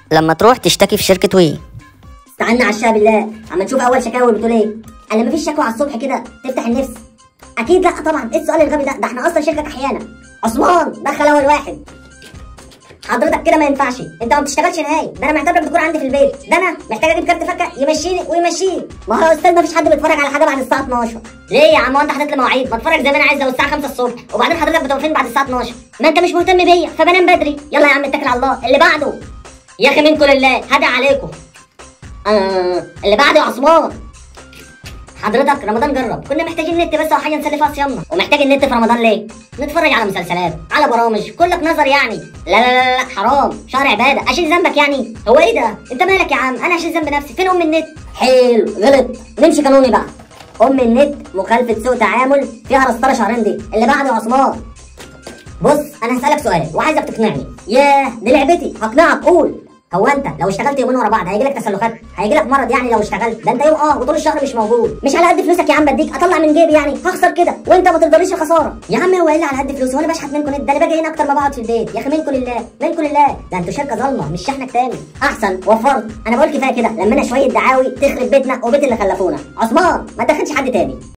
لما تروح تشتكي في شركه وي استعنا على الشاه بالله اما نشوف اول شكاوي بتقول ايه انا مفيش شكوى على الصبح كده تفتح النفس اكيد لا طبعا ايه السؤال الغبي ده ده احنا اصلا شركه احيانا عثمان دخل اول واحد حضرتك كده ما ينفعش انت ما بتشتغلش نهائي ده انا محتاجك تكون عندي في البيت ده انا محتاج اجيب كارت فكه يمشيني ويمشيني ما هو يا استاذ ما فيش حد بيتفرج على حاجه بعد الساعه 12 ليه يا عم هو انت حاطط لي مواعيد ما اتفرج زي ما انا عايز لو الساعه 5 الصبح وبعدين حضرتك بتبقى فين بعد الساعه 12 ما انت مش مهتم بيا فبنام بدري يلا يا عم اتكل على الله اللي بعده يا اخي منكم لله هدى عليكم آه اللي بعده يا عثمان حضرتك رمضان جرب كنا محتاجين نت بس وحاجه نسلي فيها صيامنا ومحتاج النت في رمضان ليه نتفرج على مسلسلات على برامج كلك نظر يعني لا لا لا لا حرام شهر عباده اشيل ذنبك يعني هو ايه ده انت مالك يا عم انا اشيل ذنب نفسي فين ام النت حلو غلط نمشي قانوني بقى ام النت مخالفه سوء تعامل فيها رسطره شهرين دي اللي بعده يا عثمان بص انا هسالك سؤال وعايزك تقنعني ياه دي لعبتي هقنعك قول هو انت لو اشتغلت يومين ورا بعض هيجي لك تسلخات هيجي لك مرض يعني لو اشتغلت ده انت يوم اه وطول الشهر مش موجود مش على قد فلوسك يا عم بديك اطلع من جيبي يعني هخسر كده وانت ما تقدريش الخساره يا عم هو ايه اللي على قد فلوسي وانا بشحت منكم ده انا باجي هنا اكتر ما بقعد في البيت يا اخي منكم لله منكم لله ده انتوا شركه ظالمه مش شحنك تاني احسن وفرت انا بقول كفايه كده لمينا شويه دعاوي تخرب بيتنا وبيت اللي خلفونا عثمان ما تدخلش حد تاني